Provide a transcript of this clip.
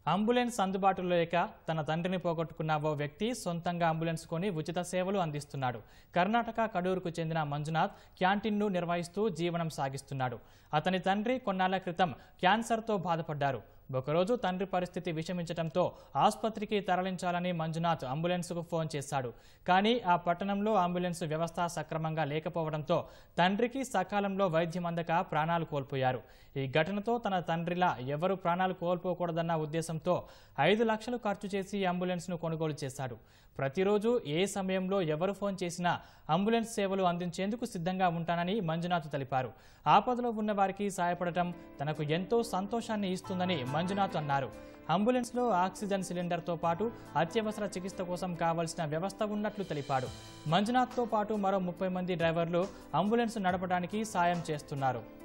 ambulance అందుబాటులో లేక తన తండ్రిని పోగొట్టుకున్న ఓ వ్యక్తి సొంతంగా అంబులెన్స్ కొని ఉచిత సేవలు అందిస్తున్నాడు కర్ణాటక కడూరుకు చెందిన మంజునాథ్ క్యాంటీన్ను నిర్వహిస్తూ జీవనం సాగిస్తున్నాడు అతని తండ్రి కొన్నాళ్ల క్రితం క్యాన్సర్తో బాధపడ్డారు ఒకరోజు తండ్రి పరిస్థితి విషమించడంతో ఆసుపత్రికి తరలించాలని మంజునాథ్ అంబులెన్స్కు ఫోన్ చేశాడు కానీ ఆ పట్టణంలో అంబులెన్స్ వ్యవస్థ సక్రమంగా లేకపోవడంతో తండ్రికి సకాలంలో వైద్యం అందక ప్రాణాలు కోల్పోయారు ఈ ఘటనతో తన తండ్రిలా ఎవరు ప్రాణాలు కోల్పోకూడదన్న ఉద్దేశంతో ఐదు లక్షలు ఖర్చు చేసి అంబులెన్స్ను కొనుగోలు చేశాడు ప్రతిరోజు ఏ సమయంలో ఎవరు ఫోన్ చేసినా అంబులెన్స్ సేవలు అందించేందుకు సిద్ధంగా ఉంటానని మంజునాథ్ తెలిపారు ఆపదలో ఉన్న వారికి సాయపడటం తనకు ఎంతో సంతోషాన్ని ఇస్తుందని మంజునాథ్ అన్నారు అంబులెన్స్లో ఆక్సిజన్ సిలిండర్తో పాటు అత్యవసర చికిత్స కోసం కావలసిన వ్యవస్థ ఉన్నట్లు తెలిపాడు మంజునాథ్తో పాటు మరో ముప్పై మంది డ్రైవర్లు అంబులెన్స్ నడపడానికి సాయం చేస్తున్నారు